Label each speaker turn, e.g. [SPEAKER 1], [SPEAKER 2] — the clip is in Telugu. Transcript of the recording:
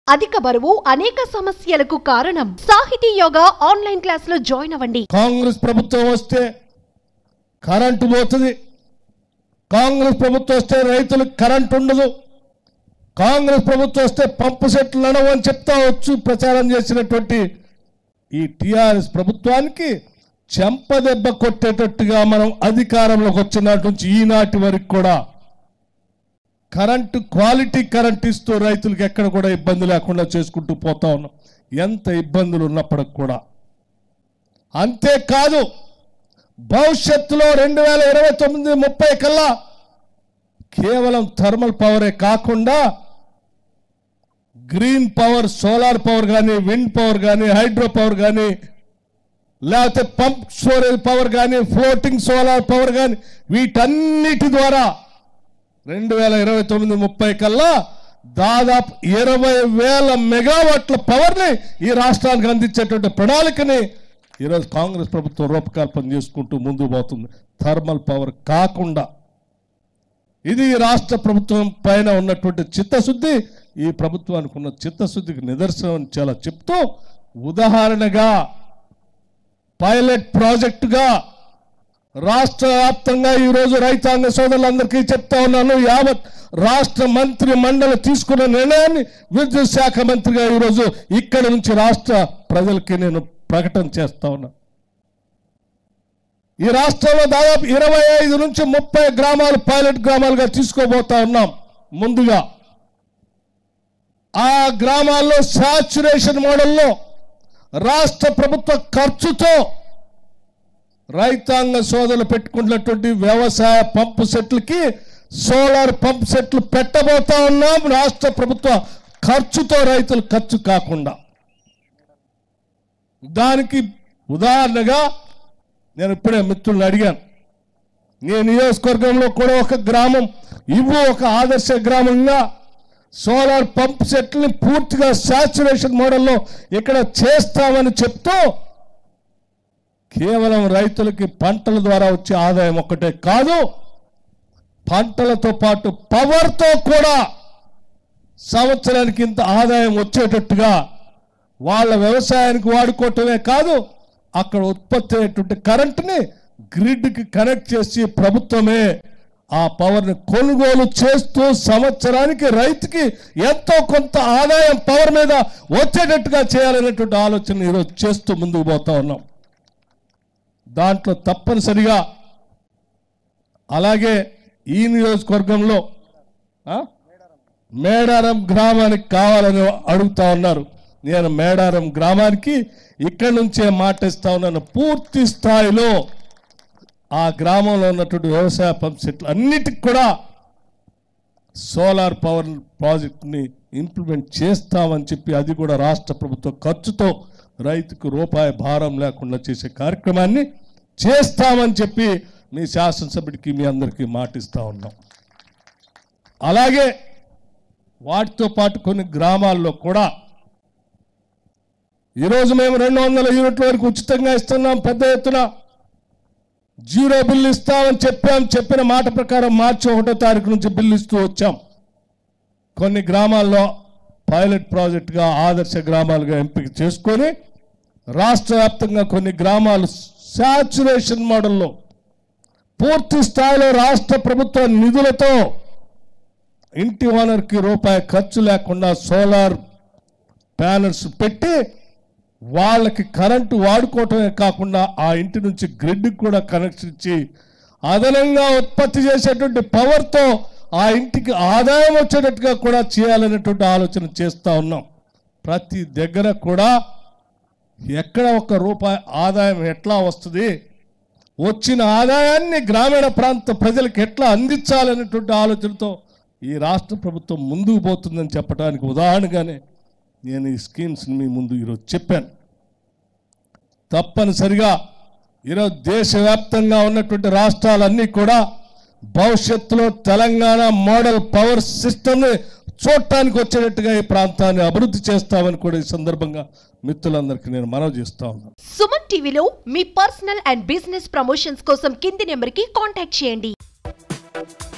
[SPEAKER 1] అధిక బరువు అనేక సమస్యలకు కారణం సాహితీ యోగా ఆన్లైన్ క్లాస్ లో జాయిన్ అవ్వండి
[SPEAKER 2] కాంగ్రెస్ ప్రభుత్వం వస్తే కరెంటు పోతుంది కాంగ్రెస్ ప్రభుత్వం వస్తే రైతులకు కరెంట్ ఉండదు కాంగ్రెస్ ప్రభుత్వం వస్తే పంపు సెట్లు నడవు అని చెప్తా వచ్చు ప్రచారం చేసినటువంటి ఈ టిఆర్ఎస్ ప్రభుత్వానికి చెంపదెబ్బ కొట్టేటట్టుగా మనం అధికారంలోకి వచ్చినట్టు నుంచి ఈనాటి వరకు కూడా కరెంటు క్వాలిటీ కరెంట్ ఇస్తూ రైతులకు ఎక్కడ కూడా ఇబ్బంది లేకుండా చేసుకుంటూ పోతా ఉన్నాం ఎంత ఇబ్బందులు ఉన్నప్పటికి కూడా అంతేకాదు భవిష్యత్తులో రెండు వేల ఇరవై తొమ్మిది ముప్పై కల్లా కేవలం థర్మల్ పవరే కాకుండా గ్రీన్ పవర్ సోలార్ పవర్ కానీ విండ్ పవర్ కానీ హైడ్రో పవర్ కానీ లేకపోతే పంప్ స్టోరేజ్ పవర్ కానీ ఫ్లోటింగ్ సోలార్ పవర్ కానీ వీటన్నిటి ద్వారా రెండు వేల ఇరవై తొమ్మిది ముప్పై కల్లా దాదాపు ఇరవై వేల మెగావాట్ల పవర్ని ఈ రాష్ట్రానికి అందించేటువంటి ప్రణాళికని ఈరోజు కాంగ్రెస్ ప్రభుత్వం రూపకల్పన చేసుకుంటూ ముందుకు పోతుంది థర్మల్ పవర్ కాకుండా ఇది ఈ రాష్ట్ర ప్రభుత్వం పైన ఉన్నటువంటి చిత్తశుద్ధి ఈ ప్రభుత్వానికి ఉన్న చిత్తశుద్ధికి నిదర్శనం అని చాలా చెప్తూ ఉదాహరణగా పైలట్ ప్రాజెక్టుగా రాష్ట్ర వ్యాప్తంగా ఈరోజు రైతాంగ సోదరులందరికీ చెప్తా ఉన్నాను యావత్ రాష్ట్ర మంత్రి మండలి తీసుకున్న నిర్ణయాన్ని విద్యుత్ శాఖ మంత్రిగా ఈరోజు ఇక్కడి నుంచి రాష్ట్ర ప్రజలకి నేను ప్రకటన చేస్తా ఉన్నా ఈ రాష్ట్రంలో దాదాపు ఇరవై ఐదు నుంచి ముప్పై గ్రామాలు పైలట్ గ్రామాలుగా తీసుకోబోతా ఉన్నాం ముందుగా ఆ గ్రామాల్లో సాచురేషన్ మోడల్లో రాష్ట్ర ప్రభుత్వ ఖర్చుతో రైతాంగ సోదరులు పెట్టుకున్నటువంటి వ్యవసాయ పంపు సెట్లకి సోలార్ పంప్ సెట్లు పెట్టబోతా ఉన్నాం రాష్ట్ర ప్రభుత్వ ఖర్చుతో రైతులు ఖర్చు కాకుండా దానికి ఉదాహరణగా నేను ఇప్పుడే మిత్రులను అడిగాను నేను నియోజకవర్గంలో కూడా ఒక గ్రామం ఇవ్వు ఒక ఆదర్శ గ్రామంగా సోలార్ పంప్ సెట్లని పూర్తిగా సాచురేషన్ మోడల్లో ఇక్కడ చేస్తామని చెప్తూ కేవలం రైతులకి పంటల ద్వారా వచ్చే ఆదాయం ఒక్కటే కాదు పంటలతో పాటు పవర్తో కూడా సంవత్సరానికి ఇంత ఆదాయం వచ్చేటట్టుగా వాళ్ళ వ్యవసాయానికి వాడుకోవటమే కాదు అక్కడ ఉత్పత్తి అయ్యేటువంటి కరెంటుని గ్రిడ్కి కనెక్ట్ చేసి ప్రభుత్వమే ఆ పవర్ని కొనుగోలు చేస్తూ సంవత్సరానికి రైతుకి ఎంతో కొంత ఆదాయం పవర్ మీద వచ్చేటట్టుగా చేయాలనేటువంటి ఆలోచన ఈరోజు చేస్తూ ముందుకు పోతా ఉన్నాం దాంట్లో తప్పనిసరిగా అలాగే ఈ నియోజకవర్గంలో ఆ? మేడారం గ్రామానికి కావాలని అడుగుతా ఉన్నారు నేను మేడారం గ్రామానికి ఇక్కడి నుంచే మాటిస్తా ఉన్నాను పూర్తి స్థాయిలో ఆ గ్రామంలో ఉన్నటువంటి వ్యవసాయ పంప్ సెట్లు అన్నిటికి కూడా సోలార్ పవర్ ప్రాజెక్ట్ని ఇంప్లిమెంట్ చేస్తామని చెప్పి అది కూడా రాష్ట్ర ప్రభుత్వ ఖర్చుతో రైతుకు రూపాయి భారం లేకుండా చేసే కార్యక్రమాన్ని చేస్తామని చెప్పి మీ శాసనసభ్యుడికి మీ అందరికీ మాటిస్తా ఉన్నాం అలాగే వాటితో పాటు కొన్ని గ్రామాల్లో కూడా ఈరోజు మేము రెండు వందల యూనిట్ల వరకు ఉచితంగా ఇస్తున్నాం పెద్ద ఎత్తున జీరో బిల్లు ఇస్తామని చెప్పాం చెప్పిన మాట ప్రకారం మార్చి ఒకటో తారీఖు నుంచి బిల్లు ఇస్తూ వచ్చాం కొన్ని గ్రామాల్లో పైలట్ ప్రాజెక్టుగా ఆదర్శ గ్రామాలుగా ఎంపిక చేసుకొని రాష్ట్ర వ్యాప్తంగా కొన్ని గ్రామాలు శాచురేషన్ మోడల్లో పూర్తి స్థాయిలో రాష్ట్ర ప్రభుత్వ నిధులతో ఇంటి ఓనర్కి రూపాయి ఖర్చు లేకుండా సోలార్ ప్యానల్స్ పెట్టి వాళ్ళకి కరెంటు వాడుకోవటమే కాకుండా ఆ ఇంటి నుంచి గ్రిడ్కి కూడా కనెక్షన్ ఇచ్చి అదనంగా ఉత్పత్తి చేసేటువంటి పవర్తో ఆ ఇంటికి ఆదాయం వచ్చేటట్టుగా కూడా చేయాలనేటువంటి ఆలోచన చేస్తూ ఉన్నాం ప్రతి దగ్గర కూడా ఎక్కడ ఒక రూపాయి ఆదాయం ఎట్లా వస్తుంది వచ్చిన ఆదాయాన్ని గ్రామీణ ప్రాంత ప్రజలకు ఎట్లా అందించాలనేటువంటి ఆలోచనతో ఈ రాష్ట్ర ప్రభుత్వం ముందుకు పోతుందని చెప్పడానికి ఉదాహరణగానే నేను ఈ స్కీమ్స్ని మీ ముందు ఈరోజు చెప్పాను తప్పనిసరిగా ఈరోజు దేశవ్యాప్తంగా ఉన్నటువంటి రాష్ట్రాలన్నీ కూడా భవిష్యత్తులో తెలంగాణ మోడల్ పవర్ సిస్టమ్ని చూడటానికి వచ్చేటట్టుగా ఈ ప్రాంతాన్ని అభివృద్ధి చేస్తామని కూడా ఈ సందర్భంగా మిత్రులందరికీ నేను మనవి చేస్తా ఉన్నాను
[SPEAKER 1] సుమన్ టీవీలో మీ పర్సనల్ అండ్ బిజినెస్ ప్రమోషన్స్ కోసం కింది నెంబర్ కి కాంటాక్ట్ చేయండి